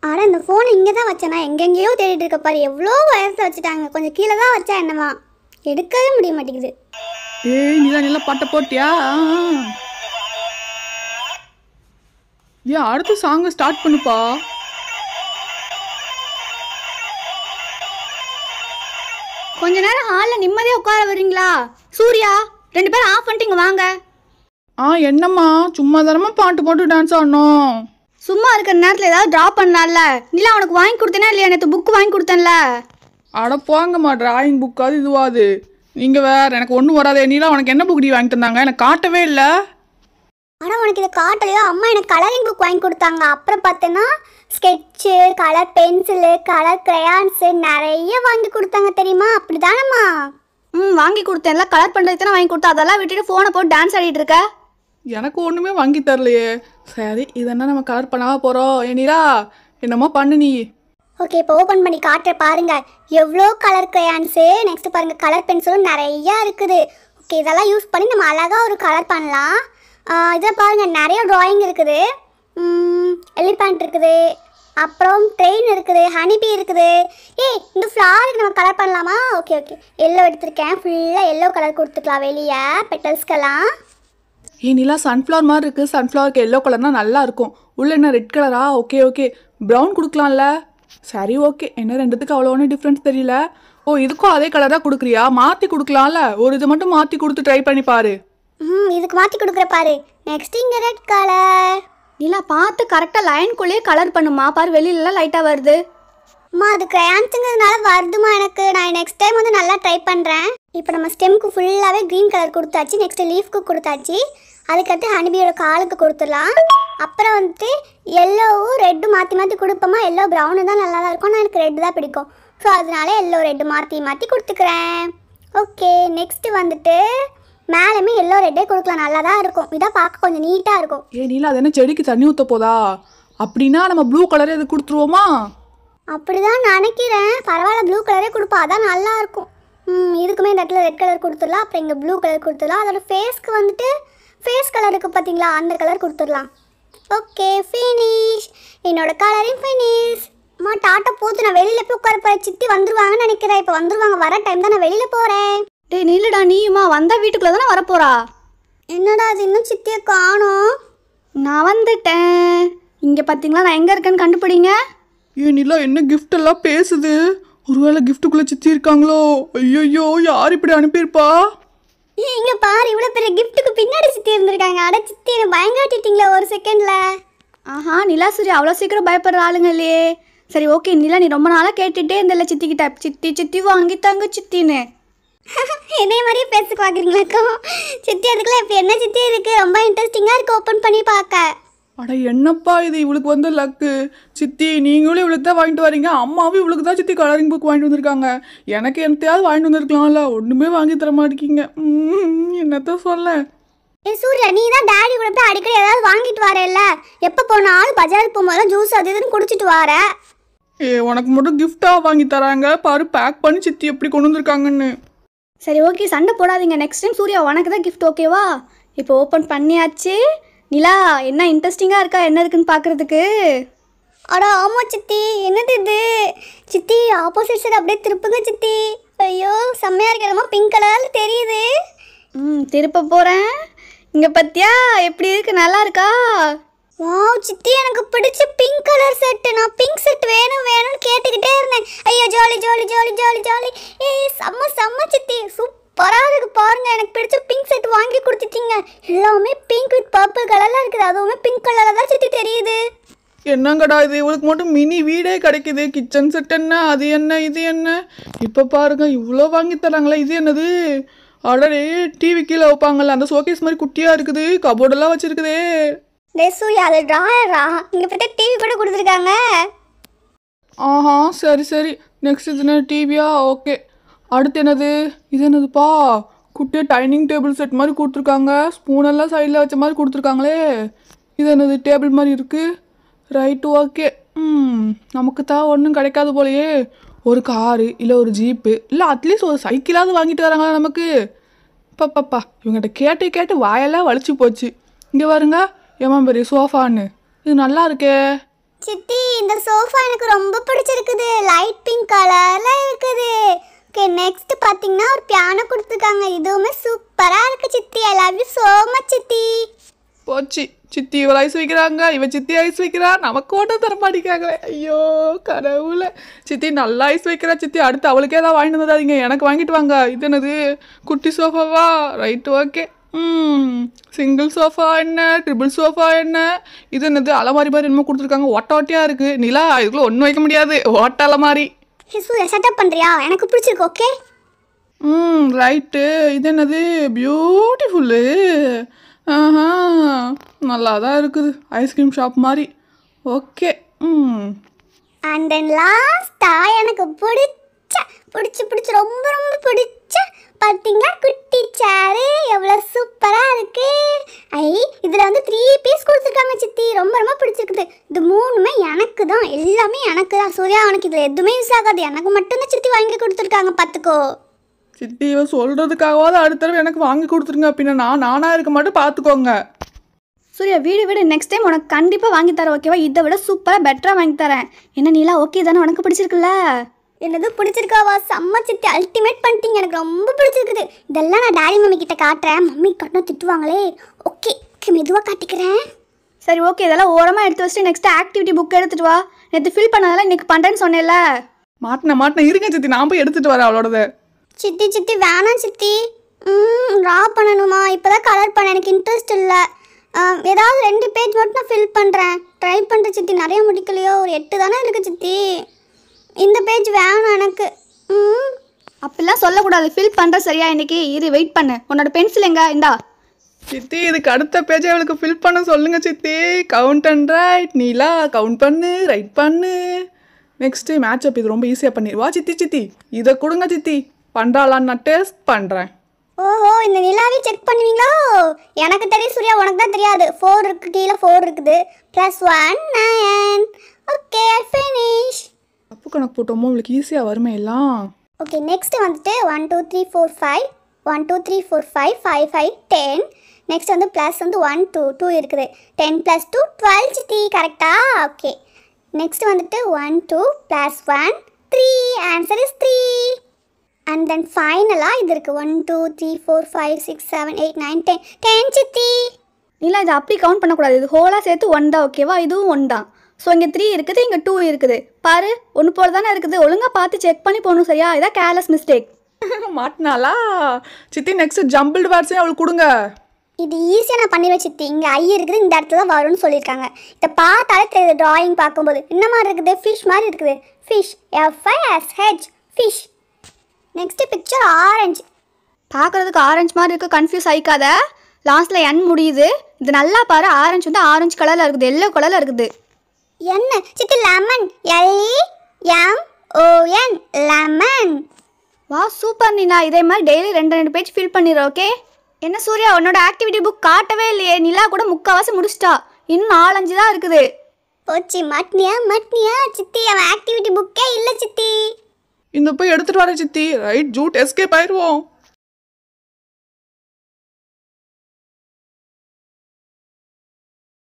அட இந்த ஃபோனை இங்கே தான் வச்சேனா எங்கெங்கேயோ தேடிட்டு இருக்க பாரு எவ்வளோ உயரத்தில் வச்சுட்டாங்க கொஞ்சம் கீழே தான் வச்சா என்னவா எடுக்கவே முடிய மாட்டேங்குது ஏய் நீ தான் நல்லா பாட்டை போட்டியா ஆ, ஆ. ஏன் அடுத்த சாங்கை ஸ்டார்ட் பண்ணுப்பா கொஞ்ச நேரம் ஹாலில் நிம்மதியாக உட்கார வரீங்களா சூர்யா ரெண்டு பேரும் ஆஃப் பண்ணிட்டீங்க வாங்க ஆ என்னம்மா சும்மா தானம்மா பாட்டு போட்டு டான்ஸ் ஆடணும் சும்மா இருக்கிற நேரத்தில் ஏதாவது ட்ரா பண்ணலாம்ல நிலா உனக்கு வாங்கி கொடுத்தேனா இல்லையா நேற்று புக்கு வாங்கி கொடுத்தேன்ல அட போங்கம்மா டிராயிங் புக் அது இதுவாது நீங்கள் வேற எனக்கு ஒன்றும் வராதே நீலாம் உனக்கு என்ன புக் டி வாங்கி தந்தாங்க எனக்கு காட்டவே இல்லை ஆனால் உனக்கு இதை காட்டலையோ அம்மா எனக்கு கலரிங் புக் வாங்கி கொடுத்தாங்க அப்புறம் பார்த்தேன்னா sketch colour pencil colour crayons நிறைய வாங்கி கொடுத்தாங்க தெரியுமா அப்படி தானம்மா ம் வாங்கி கொடுத்தேன்ல கலர் பண்ணுறதுக்கு தானே வாங்கி கொடுத்தா அதெல்லாம் விட்டுட்டு ஃபோனை போட்டு டான்ஸ் ஆடிட்டு இருக்க எனக்கு ஒன்றுமே வாங்கி தரலையே சரி இதென்ன நம்ம கலர் பண்ணாம போகிறோம் ஏனிரா என்னமோ பண்ணு நீ ஓகே இப்போ ஓப்பன் பண்ணி காட்டுற பாருங்க எவ்வளோ கலர் கிரையான்ஸு நெக்ஸ்ட் பாருங்க கலர் பென்சிலும் நிறையா இருக்குது ஓகே இதெல்லாம் யூஸ் பண்ணி நம்ம அழகாக ஒரு கலர் பண்ணலாம் இதில் பாருங்க நிறைய டிராயிங் இருக்குது எலிஃபண்ட் இருக்குது அப்புறம் ட்ரெயின் இருக்குது ஹனிபி இருக்குது ஏய் இந்த ஃப்ளாருக்கு நம்ம கலர் பண்ணலாமா ஓகே ஓகே எல்லோ எடுத்திருக்கேன் ஃபுல்லாக எல்லோ கலர் கொடுத்துக்கலாம் வெளியே பெட்டல்ஸ்க்கெல்லாம் ஏ நிலா சன்ஃப்ளவர் மாதிரி இருக்குது சன்ஃப்ளவருக்கு எல்லோ கலர்னா நல்லா இருக்கும் உள்ள என்ன ரெட் கலரா ஓகே ஓகே ப்ரௌன் கொடுக்கலாம்ல சரி ஓகே என்ன ரெண்டுத்துக்கு அவ்வளோ ஒன்றும் டிஃப்ரென்ஸ் தெரியல ஓ இதுக்கும் அதே கலராக கொடுக்குறியா மாற்றி கொடுக்கலாம்ல ஒரு இது மட்டும் மாற்றி கொடுத்து ட்ரை பண்ணி பாரு ம் இதுக்கு மாற்றி கொடுக்குற பாரு நெக்ஸ்ட் இங்கே ரெட் கலர் நிலா பார்த்து கரெக்டாக லைனுக்குள்ளேயே கலர் பண்ணுமா பாரு வெளியிலலாம் லைட்டாக வருது அம்மா அது கிரையான்ஸுங்கிறதுனால வருதுமா எனக்கு நான் நெக்ஸ்ட் டைம் வந்து நல்லா ட்ரை பண்ணுறேன் இப்போ நம்ம ஸ்டெம்க்கு ஃபுல்லாகவே க்ரீன் கலர் கொடுத்தாச்சு நெக்ஸ்ட் லீஃப்க்கு கொடுத்தாச்சு அதுக்கடுத்து ஹனிபியோட காலுக்கு கொடுத்துடலாம் அப்புறம் வந்துட்டு எல்லோவும் ரெட்டும் மாற்றி மாற்றி கொடுப்போமா எல்லோ ப்ரௌனு தான் நல்லா தான் இருக்கும் ஆனால் எனக்கு ரெட்டு தான் பிடிக்கும் ஸோ அதனால எல்லோ ரெட்டு மாற்றி மாற்றி கொடுத்துக்கிறேன் ஓகே நெக்ஸ்ட்டு வந்துட்டு மேலேயுமே எல்லோ ரெட்டே கொடுக்கலாம் நல்லா தான் இருக்கும் இதான் பார்க்க கொஞ்சம் நீட்டாக இருக்கும் ஏ நீலா அது என்ன செடிக்கு தண்ணி ஊற்ற போதா அப்படின்னா நம்ம ப்ளூ கலரே இது கொடுத்துருவோமா அப்படிதான் நினைக்கிறேன் பரவாயில்ல ப்ளூ கலரே கொடுப்பா அதான் நல்லா இருக்கும் ம் இதுக்குமே இந்த இடத்துல ரெட் கலர் கொடுத்துடலாம் அப்புறம் இங்கே ப்ளூ கலர் கொடுத்துடலாம் அதோட ஃபேஸ்க்கு வந்துட்டு ஃபேஸ் கலர் இருக்குது பார்த்தீங்களா அந்த கலர் கொடுத்துடலாம் ஓகே ஃபினிஷ் என்னோட கலரிங் ஃபினிஷ் அம்மா டாட்டா போத்து நான் வெளியில் போய் உட்கார போகிறேன் சித்தி வந்துருவாங்கன்னு நினைக்கிறேன் இப்போ வந்துருவாங்க வர டைம் தான் நான் வெளியில் போகிறேன் டேய் நில்லுடா நீயுமா வந்தால் வீட்டுக்குள்ளே தானே வரப்போறா என்னடா அது இன்னும் சித்தியை காணோம் நான் வந்துட்டேன் இங்கே பார்த்தீங்களா நான் எங்கே இருக்கேன்னு கண்டுபிடிங்க ஏ நிலா என்ன கிஃப்ட் எல்லாம் பேசுது ஒருவேளை கிஃப்ட்டுக்குள்ளே சித்தி இருக்காங்களோ ஐயோ யார் இப்படி அனுப்பியிருப்பா ஏய் இங்கே பாரு இவ்வளோ பெரிய கிஃப்ட்டுக்கு பின்னாடி சித்தி இருந்திருக்காங்க அட சித்தி என்னை பயங்காட்டிட்டீங்களே ஒரு செகண்டில் ஆஹா நிலா சூர்யா அவ்வளோ சீக்கிரம் பயப்படுற ஆளுங்க இல்லையே சரி ஓகே நிலா நீ ரொம்ப நாளாக கேட்டுட்டே இருந்தல சித்தி கிட்ட சித்தி சித்தி வாங்கி தாங்க சித்தின்னு இதே மாதிரியே பேச பார்க்குறீங்களாக்கும் சித்தி அதுக்குள்ள இப்போ என்ன சித்தி இருக்கு ரொம்ப இன்ட்ரெஸ்டிங்காக இருக்கு ஓப்பன் பண்ணி பார்க்க அட என்னப்பா இது இவளுக்கு வந்து லக்கு சித்தி நீங்களும் இவளுக்கு தான் வாங்கிட்டு வரீங்க அம்மாவும் இவளுக்கு தான் சித்தி கலரிங் புக் வாங்கிட்டு வந்திருக்காங்க எனக்கு என்னத்தையாவது வாங்கிட்டு வந்திருக்கலாம்ல ஒன்றுமே வாங்கி தர மாட்டேங்கிங்க ம், என்னத்த சொல்ல ஏ சூர்யா நீ தான் டேடி கூட போய் அடிக்கடி ஏதாவது வாங்கிட்டு வரல எப்போ போனாலும் பஜாருக்கு போகும்போது ஜூஸ் அது இதுன்னு குடிச்சிட்டு வர ஏ உனக்கு மட்டும் கிஃப்டாக வாங்கி தராங்க பாரு பேக் பண்ணி சித்தி எப்படி கொண்டு வந்திருக்காங்கன்னு சரி ஓகே சண்டை போடாதீங்க நெக்ஸ்ட் டைம் சூர்யா உனக்கு தான் கிஃப்ட் ஓகேவா இப்போ ஓப்பன் பண்ணியாச்சு நிலா என்ன இன்ட்ரெஸ்டிங்காக இருக்கா என்ன இருக்குன்னு பார்க்குறதுக்கு அட ஆமா சித்தி என்னது இது சித்தி ஆப்போசிட் சைடு அப்படியே திருப்புங்க சித்தி ஐயோ செம்மையா இருக்கிறமா பிங்க் கலர்ல தெரியுது ம் திருப்ப போகிறேன் இங்கே பார்த்தியா எப்படி இருக்கு நல்லா இருக்கா வாவ் சித்தி எனக்கு பிடிச்ச பிங்க் கலர் செட்டு நான் பிங்க் செட் வேணும் வேணும்னு கேட்டுக்கிட்டே இருந்தேன் ஐயோ jolly jolly jolly jolly jolly ஏய் செம்ம செம்ம சித்தி சூப்பராக இருக்கு பாருங்க எனக்கு பிடிச்ச பிங்க் செட் வாங்கி கொடுத்துட்டீங்க எல்லாமே பிங்க் வித் பர்பிள் கலர்ல இருக்குது அதுவுமே பிங்க் கலர்ல தான் சித்தி தெரியுது என்னங்கடா இது இவளுக்கு மட்டும் மினி வீடே கிடைக்குது கிச்சன் செட் என்ன அது என்ன இது என்ன இப்போ பாருங்க இவ்வளோ வாங்கி தராங்களே இது என்னது அடடே டிவி கீழே வைப்பாங்கல்ல அந்த ஷோகேஸ் மாதிரி குட்டியாக இருக்குது கபோர்டெல்லாம் வச்சிருக்குதே டெசூயா அது ட்ராயரா இங்கே பார்த்தா டிவி கூட கொடுத்துருக்காங்க ஆஹா சரி சரி நெக்ஸ்ட் இது என்ன டிவியா ஓகே அடுத்து என்னது இது என்னதுப்பா குட்டியாக டைனிங் டேபிள் செட் மாதிரி கொடுத்துருக்காங்க ஸ்பூனெல்லாம் சைடில் வச்ச மாதிரி கொடுத்துருக்காங்களே இது என்னது டேபிள் மாதிரி இருக்குது ரைட்டு ஓகே ம் நமக்கு தான் ஒன்றும் கிடைக்காது போலயே ஒரு காரு இல்லை ஒரு ஜீப்பு இல்லை அட்லீஸ்ட் ஒரு சைக்கிளாவது வாங்கிட்டு வராங்களா நமக்கு பாப்பாப்பா இவங்ககிட்ட கேட்டு கேட்டு வாயெல்லாம் வலிச்சு போச்சு இங்கே பாருங்க ஏமா பெரிய சோஃபான்னு இது நல்லா இருக்கே சித்தி இந்த சோஃபா எனக்கு ரொம்ப பிடிச்சிருக்குது லைட் பிங்க் கலர்ல இருக்குது ஓகே நெக்ஸ்ட் பாத்தீங்கன்னா ஒரு பியானோ கொடுத்துருக்காங்க இதுவுமே சூப்பரா இருக்கு சித்தி I love you so much சித்தி போச்சு சித்தி இவள் ஐஸ் வைக்கிறாங்க இவ சித்தி ஐஸ் வைக்கிறா நமக்கு ஓட்ட தர மாட்டேங்கிறாங்களே ஐயோ கடவுளே சித்தி நல்லா ஐஸ் வைக்கிறா சித்தி அடுத்து அவளுக்கே ஏதாவது வாங்கிட்டு வந்துடாதீங்க எனக்கு வாங்கிட்டு வாங்க இது என்னது குட்டி சோஃபாவா ரைட் ஓகே ம் சிங்கிள் சோஃபா என்ன ட்ரிபிள் சோஃபா என்ன இது என்னது அலமாரி மாதிரி என்னமோ கொடுத்துருக்காங்க ஒட்ட ஒட்டையாக இருக்குது நிலா இதுக்குள்ளே ஒன்றும் வைக்க முடியாது ஓட்ட அலமாரி ஹே சூர்யா செட்டப் பண்றியா எனக்கு பிடிச்சிருக்கு ஓகே ம் ரைட்டு இது என்னது பியூட்டிஃபுல்லு ஆஹா நல்லா தான் இருக்குது ஐஸ்கிரீம் ஷாப் மாதிரி ஓகே ம் அண்ட் தென் லாஸ்டா எனக்கு பிடிச்ச பிடிச்சி பிடிச்சி ரொம்ப ரொம்ப பிடிச்ச பார்த்தீங்களா குட்டி சேரு எவ்வளோ சூப்பராக இருக்கு ஐ இதில் வந்து த்ரீ பீஸ் கொடுத்துருக்காங்க சித்தி ரொம்ப ரொம்ப பிடிச்சிருக்குது இது மூணுமே எனக்கு தான் எல்லாமே எனக்கு தான் சூர்யா உனக்கு இதில் எதுவுமே யூஸ் ஆகாது எனக்கு மட்டும்தான் சித்தி வாங்கி கொடுத்துருக்காங்க பார்த்துக்கோ சித்தி இவ சொல்கிறதுக்காகவாது அடுத்த தடவை எனக்கு வாங்கி கொடுத்துருங்க பின்ன நான் நானாக இருக்க மட்டும் பார்த்துக்கோங்க சூர்யா வீடு வீடு நெக்ஸ்ட் டைம் உனக்கு கண்டிப்பாக வாங்கி தரேன் ஓகேவா இதை விட சூப்பராக பெட்டராக வாங்கி தரேன் என்ன நீலா ஓகே தானே உனக்கு பிடிச்சிருக்குல்ல என்னது பிடிச்சிருக்காவா செம்ம சித்தி அல்டிமேட் பண்ணிட்டீங்க எனக்கு ரொம்ப பிடிச்சிருக்குது இதெல்லாம் நான் டாடி மம்மி கிட்ட காட்டுறேன் மம்மி கட்டணும் திட்டுவாங்களே ஓகே ஓகே மெதுவாக காட்டிக்கிறேன் சரி ஓகே இதெல்லாம் ஓரமாக எடுத்து வச்சுட்டு நெக்ஸ்ட் ஆக்டிவிட்டி புக் எடுத்துட்டு வா நேற்று ஃபில் பண்ணதெல்லாம் இன்னைக்கு பண்ணுறேன்னு சொன்னேன்ல மாட்டின மாட்டின இருங்க சித்தி நான் போய் எடுத்துகிட்டு வரேன் அவளோடத சித்தி சித்தி வேணாம் சித்தி ம் ட்ரா பண்ணணுமா இப்போ தான் கலர் பண்ண எனக்கு இன்ட்ரெஸ்ட் இல்லை ஏதாவது ரெண்டு பேஜ் மட்டும் நான் ஃபில் பண்ணுறேன் ட்ரை பண்ணுற சித்தி நிறைய முடிக்கலையோ ஒரு எட்டு தானே இருக்குது சித்தி இந்த பேஜ் வேணும் எனக்கு ம் அப்படிலாம் சொல்லக்கூடாது ஃபில் பண்ணுற சரியா இன்னைக்கு இரு வெயிட் பண்ணு உன்னோட பென்சில் எங்க இந்தா சித்தி இதுக்கு அடுத்த பேஜை அவளுக்கு ஃபில் பண்ண சொல்லுங்க சித்தி count and write Neela count பண்ணு ரைட் பண்ணு நெக்ஸ்ட்டு மேட்ச் அப் இது ரொம்ப ஈஸியாக பண்ணிடுவா சித்தி சித்தி இதை கொடுங்க சித்தி பண்ணுறாளான்னு நான் டேஸ்ட் பண்ணுறேன் ஓஹோ இந்த நிலாவே செக் பண்ணுவீங்களோ எனக்கு தெரியும் சூர்யா உனக்கு தான் தெரியாது ஃபோர் இருக்கு கீழே ஃபோர் இருக்குது plus one nine okay finish தப்பு கணக்கு போட்டோமோ உங்களுக்கு ஈஸியாக வருமே எல்லாம் ஓகே நெக்ஸ்ட் வந்துட்டு one two three four five one two three four five five five ten next வந்து ப்ளஸ் வந்து ஒன் டூ டூ இருக்குது டென் ப்ளஸ் டூ டுவெல் சித்தி கரெக்டா ஓகே நெக்ஸ்ட் வந்துட்டு one two plus one three answer is three and then ஃபைனலாக இது இருக்குது one two three four five six seven eight nine ten ten சித்தி இல்லை இதை அப்படி கவுண்ட் பண்ணக்கூடாது இது ஹோலாக சேர்த்து ஒன் தான் ஓகேவா இதுவும் ஒன் தான் ஸோ இங்கே த்ரீ இருக்குது இங்கே டூ இருக்குது பாரு ஒன்று போல் தானே இருக்குது ஒழுங்காக பார்த்து செக் பண்ணி போகணும் சரியா இதான் கேர்லெஸ் மிஸ்டேக் மாட்டினாளா சித்தி நெக்ஸ்ட் ஜம்பிள்டு வேர்ட்ஸையும் அவளுக்கு கொடுங்க இது ஈஸியாக நான் பண்ணி வச்சுட்டு இங்கே ஐ இருக்குது இந்த இடத்துல தான் வரும்னு சொல்லியிருக்காங்க இதை பார்த்தாலே தெரியுது ட்ராயிங் பார்க்கும்போது என்ன மாதிரி இருக்குது ஃபிஷ் மாதிரி இருக்குது fish FIS H fish next picture orange பார்க்குறதுக்கு ஆரஞ்சு மாதிரி இருக்குது கன்ஃபியூஸ் ஆயிக்காத லாஸ்ட்டில் என் முடியுது இது நல்லா பாரு ஆரஞ்சு வந்து ஆரஞ்சு கலரில் இருக்குது எல்லோ கலரில் இருக்குது என்ன சித்தி lemon LE M ON lemon வா சூப்பர் நீலா இதே மாதிரி டெய்லி ரெண்டு ரெண்டு பேஜ் ஃபில் பண்ணிடு ஓகே என்ன சூர்யா உன்னோட ஆக்டிவிட்டி புக் காட்டவே இல்லையே நிலா கூட முக்கால்வாசி முடிச்சிட்டா இன்னும் நாலஞ்சு தான் இருக்குது போச்சு மாட்னியா மாட்னியா சித்தி அவன் ஆக்டிவிட்டி புக்கே இல்லை சித்தி இந்த போய் எடுத்துகிட்டு வரேன் சித்தி ரைட் ஜூட் எஸ்கேப் ஆயிடுவோம்